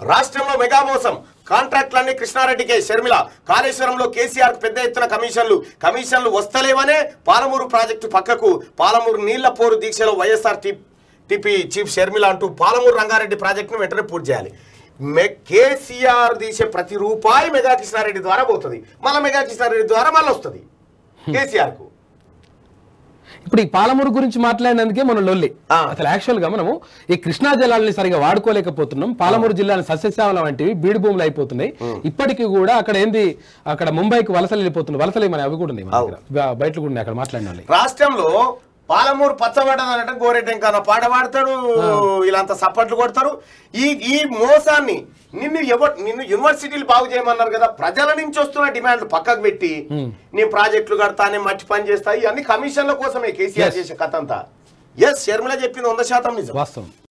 రాష్ట్రంలో మెగా మోసం కాంట్రాక్టులన్నీ కృష్ణారెడ్డికే షర్మిల కాళేశ్వరంలో కేసీఆర్ పెద్ద ఎత్తున కమిషన్లు కమిషన్లు వస్తలేవనే పాలమూరు ప్రాజెక్టు పక్కకు పాలమూరు నీళ్ల పోరు దీక్షలో YSR T TP chief Sharmila అంటూ పాలమూరు రంగారెడ్డి ప్రాజెక్టును వెంటనే పూర్తి చేయాలి మె కేసీఆర్ తీసే ప్రతి రూపాయి మెగా కృష్ణారెడ్డి ద్వారా పోతుంది మళ్ళీ మెగా కృష్ణారెడ్డి ద్వారా మళ్ళీ వస్తుంది కేసీఆర్కు ఇప్పుడు ఈ పాలమూరు గురించి మాట్లాడినందుకే మనం లొల్లి ఆ. అసలు యాక్చువల్ గా మనము ఈ కృష్ణా జలాలని సరిగా వాడుకోలేకపోతున్నాం పాలమూరు జిల్లాని సస్యశ్యామలం వంటివి బీడు భూములు అయిపోతున్నాయి ఇప్పటికీ కూడా అక్కడ ఏంది అక్కడ ముంబైకి వలసలు వెళ్ళిపోతున్నాయి వలసలు మన అవి కూడా ఉన్నాయి మన దగ్గర. బ- బయట కూడా ఉన్నాయి అక్కడ మాట్లాడిన వాళ్ళు రాష్ట్రంలో పాలమూరు పచ్చబడ్డదనంటే గోరెటెంకన్న పాట పాడతాడు వీళ్ళంతా సప్పట్లు కొడతారు ఈ ఈ మోసాన్ని నిన్ను ఎవరు నిన్ను యూనివర్సిటీలు బాగు చేయమన్నారు కదా ప్రజల నుంచి వస్తున్న డిమాండ్లు పక్కకు పెట్టి నేను ప్రాజెక్టులు కడతా నేను మట్టి పని చేస్తా ఇవన్నీ కమిషన్ల కోసమే కేసీఆర్ Yes. చేసే కథ అంతా ఎస్ షర్మిల చెప్పింది వంద శాతం నిజం వాస్తవం